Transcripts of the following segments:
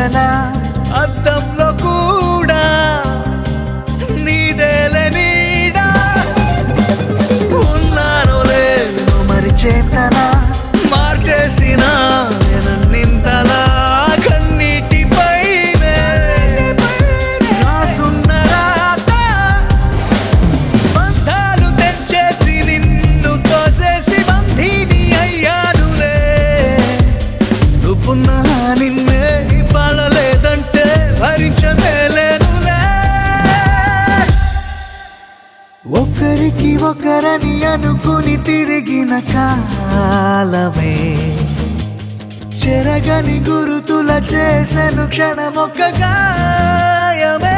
చేసేలా అద్దంలో కూడా నీదేలే నీడా ఉన్నానో లేదో మరి చేతన మార్చేసిన నింతలా కన్నీటిపైనే రాసున్న రాత బంధాలు తెంచేసి నిన్ను తోసేసి బంధీని అయ్యానులే నువ్వున్నా నిన్నే పడలేదంటే భరించలేనులే ఒకరికి ఒకరని అనుకుని తిరిగిన కాలమే చెరగని గురుతుల చేసెను క్షణమొక్క గాయమే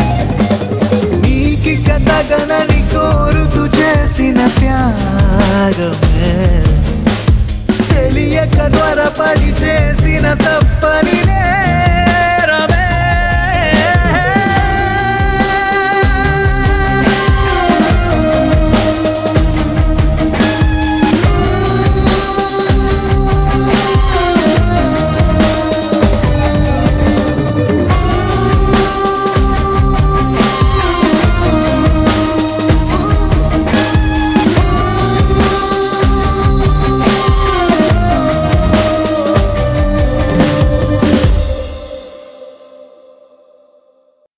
నీకిక తగనని కోరుతూ చేసిన త్యాగమే తెలియక త్వరపడి చేసిన తప్పని